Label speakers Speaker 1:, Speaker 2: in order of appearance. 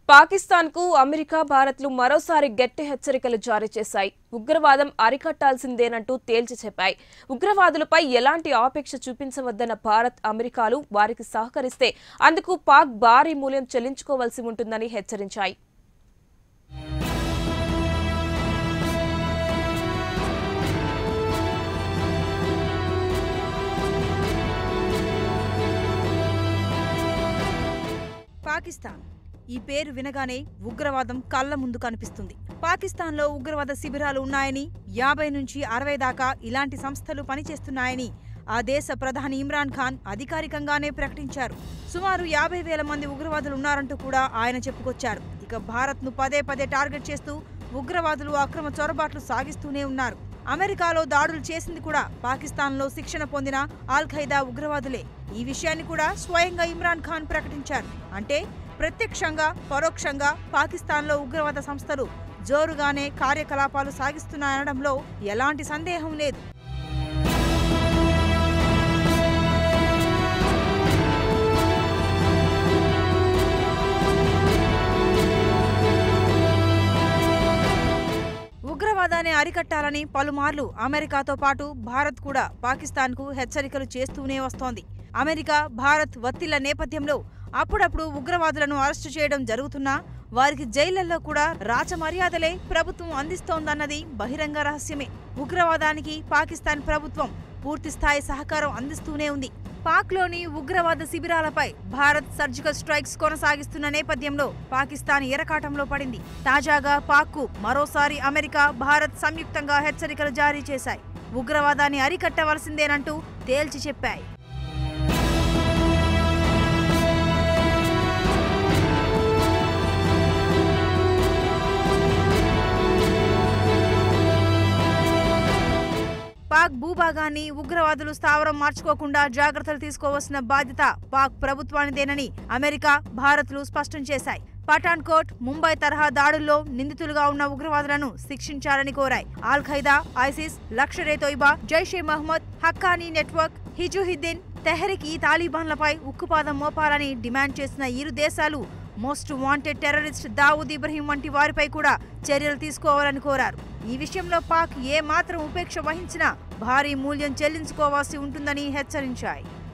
Speaker 1: పాకిస్తాన్కు అమెరికా భారత్లు మరోసారి గట్టి హెచ్చరికలు జారీ చేశాయి ఉగ్రవాదం అరికట్టాల్సిందేనంటూ తేల్చి చెప్పాయి ఉగ్రవాదులపై ఎలాంటి ఆపేక్ష చూపించవద్దన్న భారత్ అమెరికాలు వారికి సహకరిస్తే అందుకు పాక్ భారీ మూల్యం చెల్లించుకోవాల్సి ఉంటుందని హెచ్చరించాయి
Speaker 2: పాకిస్తాన్ ఈ పేరు వినగానే ఉగ్రవాదం కళ్ళ ముందు కనిపిస్తుంది పాకిస్తాన్లో ఉగ్రవాద శిబిరాలు ఉన్నాయని యాభై నుంచి అరవై దాకా ఇలాంటి సంస్థలు పనిచేస్తున్నాయని ఆ దేశ ప్రధాని ఇమ్రాన్ ఖాన్ అధికారికంగానే ప్రకటించారు సుమారు యాభై వేల మంది ఉగ్రవాదులు ఉన్నారంటూ కూడా ఆయన చెప్పుకొచ్చారు ఇక భారత్ను పదే పదే టార్గెట్ చేస్తూ ఉగ్రవాదులు అక్రమ చొరబాట్లు సాగిస్తూనే ఉన్నారు అమెరికాలో దాడులు చేసింది కూడా పాకిస్తాన్లో శిక్షణ పొందిన ఆల్ ఖైదా ఉగ్రవాదులే ఈ విషయాన్ని కూడా స్వయంగా ఇమ్రాన్ ఖాన్ ప్రకటించారు అంటే ప్రత్యక్షంగా పరోక్షంగా పాకిస్తాన్లో ఉగ్రవాద సంస్థలు జోరుగానే కార్యకలాపాలు సాగిస్తున్నాయనడంలో ఎలాంటి సందేహం లేదు ఉగ్రవాదాన్ని అరికట్టాలని పలుమార్లు అమెరికాతో పాటు భారత్ కూడా పాకిస్తాన్కు హెచ్చరికలు చేస్తూనే వస్తోంది అమెరికా భారత్ ఒత్తిళ్ల నేపథ్యంలో అప్పుడప్పుడు ఉగ్రవాదులను అరెస్టు చేయడం జరుగుతున్నా వారికి జైళ్లలో కూడా రాచమర్యాదలే ప్రభుత్వం అందిస్తోందన్నది బహిరంగ రహస్యమే ఉగ్రవాదానికి పాకిస్తాన్ ప్రభుత్వం పూర్తిస్థాయి సహకారం అందిస్తూనే ఉంది పాక్లోని ఉగ్రవాద శిబిరాలపై భారత్ సర్జికల్ స్ట్రైక్స్ కొనసాగిస్తున్న నేపథ్యంలో పాకిస్తాన్ ఎరకాటంలో పడింది తాజాగా పాక్కు మరోసారి అమెరికా భారత్ సంయుక్తంగా హెచ్చరికలు జారీ చేశాయి ఉగ్రవాదాన్ని అరికట్టవలసిందేనంటూ తేల్చి చెప్పాయి పాక్ భూభాగాన్ని ఉగ్రవాదులు స్థావరం మార్చుకోకుండా జాగ్రత్తలు తీసుకోవాల్సిన బాధ్యత పాక్ ప్రభుత్వానిదేనని అమెరికా భారత్లు స్పష్టం చేశాయి పఠాన్కోట్ ముంబై తరహా దాడుల్లో నిందితులుగా ఉన్న ఉగ్రవాదులను శిక్షించాలని కోరాయి Al Qaeda ISIS Lashkar e Taiba Jaish Mohammed Haqqani network హిజుహిద్దీన్ తెహరిక్ ఈ తాలిబాన్లపై ఉక్కుపాదం మోపాలని డిమాండ్ చేసిన ఇరు దేశాలు most wanted terrorist Dawood Ibrahim వంటి వారిపై కూడా చర్యలు తీసుకోవాలని కోరారు ఈ విషయంలో పాక్ ఏ మాత్రం ఉపేక్ష వహించినా భారీ మూల్యం చెల్లించుకోవాల్సి ఉంటుందని హెచ్చరించాయి